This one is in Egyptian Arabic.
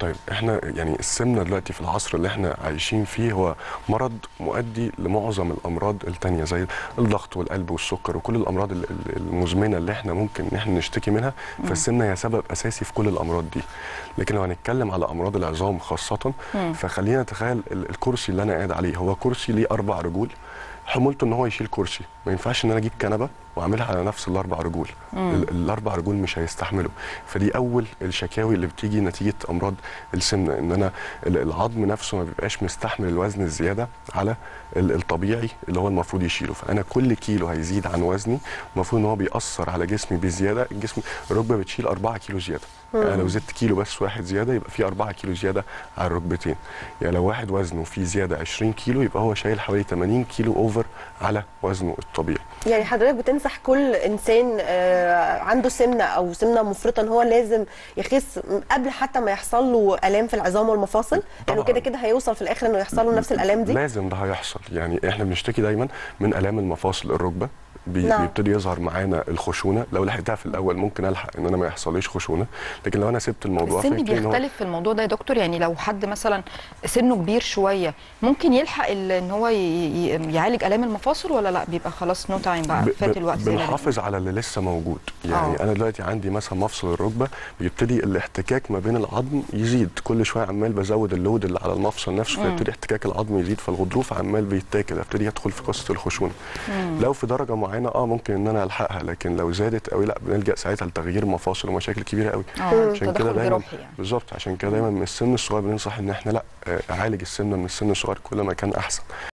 طيب احنا يعني السمنه دلوقتي في العصر اللي احنا عايشين فيه هو مرض مؤدي لمعظم الامراض التانية زي الضغط والقلب والسكر وكل الامراض ال- ال- المزمنه اللي احنا ممكن ان احنا نشتكي منها فالسمنه هي سبب اساسي في كل الامراض دي لكن لو هنتكلم على امراض العظام خاصه فخلينا نتخيل ال- الكرسي اللي انا قاعد عليه هو كرسي ليه اربع رجول حمولته ان هو يشيل كرسي ما ينفعش ان انا اجيب كنبه واعملها على نفس الاربع رجول ال- الاربع رجول مش هيستحملوا فدي اول الشكاوي اللي بتيجي نتيجه امراض السمنه ان انا ال- العظم نفسه ما بيبقاش مستحمل الوزن الزياده على ال- الطبيعي اللي هو المفروض يشيله فانا كل كيلو هيزيد عن وزني المفروض ان هو بيأثر على جسمي بزياده الجسم الركبه بتشيل 4 كيلو زياده يعني لو زدت كيلو بس واحد زياده يبقى في 4 كيلو زياده على الركبتين يعني لو واحد وزنه فيه زياده 20 كيلو يبقى هو شايل حوالي 80 كيلو اوفر على وزنه الطبيعي يعني حضرتك بتنصح كل انسان آه، عنده سمنه او سمنه مفرطه ان هو لازم يخس قبل حتى ما يحصل له الام في العظام والمفاصل لانه طبعاً. كده كده هيوصل في الاخر انه يحصل له نفس الالام دي لازم ده هيحصل يعني احنا بنشتكي دايما من الام المفاصل الركبه بي نعم. بيبتدي يظهر معانا الخشونه لو لحقتها في الاول ممكن الحق ان انا ما يحصليش خشونه لكن لو انا سبت الموضوع السن فيبتدي إن هو- بيختلف في الموضوع ده يا دكتور يعني لو حد مثلا سنه كبير شويه ممكن يلحق ال- ان هو ي- ي- يعالج الام المفاصل ولا لا بيبقى خلاص نو تايم بقى ب- فات ب- الوقت زي ما بنحافظ على اللي لسه موجود يعني آه. انا دلوقتي عندي مثلا مفصل الركبه بيبتدي الاحتكاك ما بين العظم يزيد كل شويه عمال بزود اللود اللي على المفصل نفسه فيبتدي احتكاك العظم يزيد فالغضروف عمال بيتاكل ابتدي يدخل في قصه الخشونه لو في درجه معينه اه ممكن ان انا الحقها لكن لو زادت قوي لا بنلجا ساعتها لتغيير مفاصل ومشاكل كبيره قوي اه عشان كده تدخل دايما جراحي يعني بالظبط عشان كده دايما من السن الصغير بننصح ان احنا لا آه، اعالج السمنه من السن الصغير كل ما كان احسن